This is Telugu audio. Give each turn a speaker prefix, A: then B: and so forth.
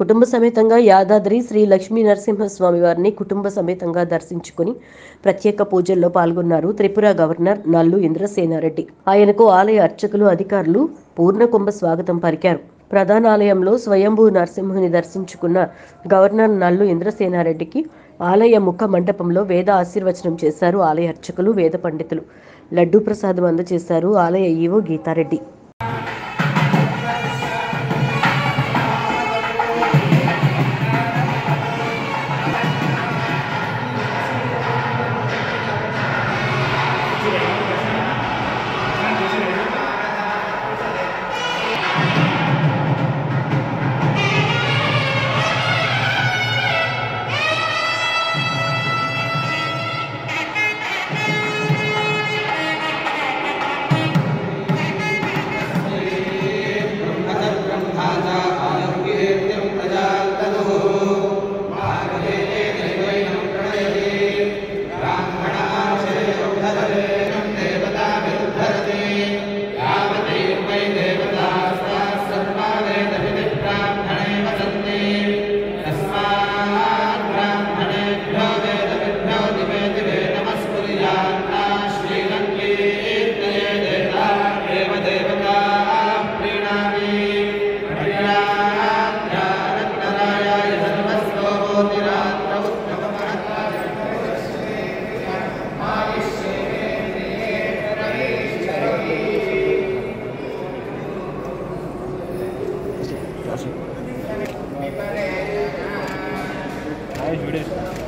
A: కుటుంబ సమేతంగా యాదాద్రి శ్రీ లక్ష్మీ నరసింహస్వామి వారిని కుటుంబ సమేతంగా దర్శించుకుని ప్రత్యేక పూజల్లో పాల్గొన్నారు త్రిపుర గవర్నర్ నల్లు ఇంద్రసేనారెడ్డి ఆయనకు ఆలయ అర్చకులు అధికారులు పూర్ణకుంభ స్వాగతం పలికారు ప్రధాన ఆలయంలో స్వయంభూ నరసింహుని దర్శించుకున్న గవర్నర్ నల్లు ఇంద్రసేనారెడ్డికి ఆలయ ముఖ మండపంలో వేద ఆశీర్వచనం చేశారు ఆలయ అర్చకులు వేద పండితులు లడ్డూ ప్రసాదం అందజేశారు ఆలయ ఈవో గీతారెడ్డి
B: Nice video.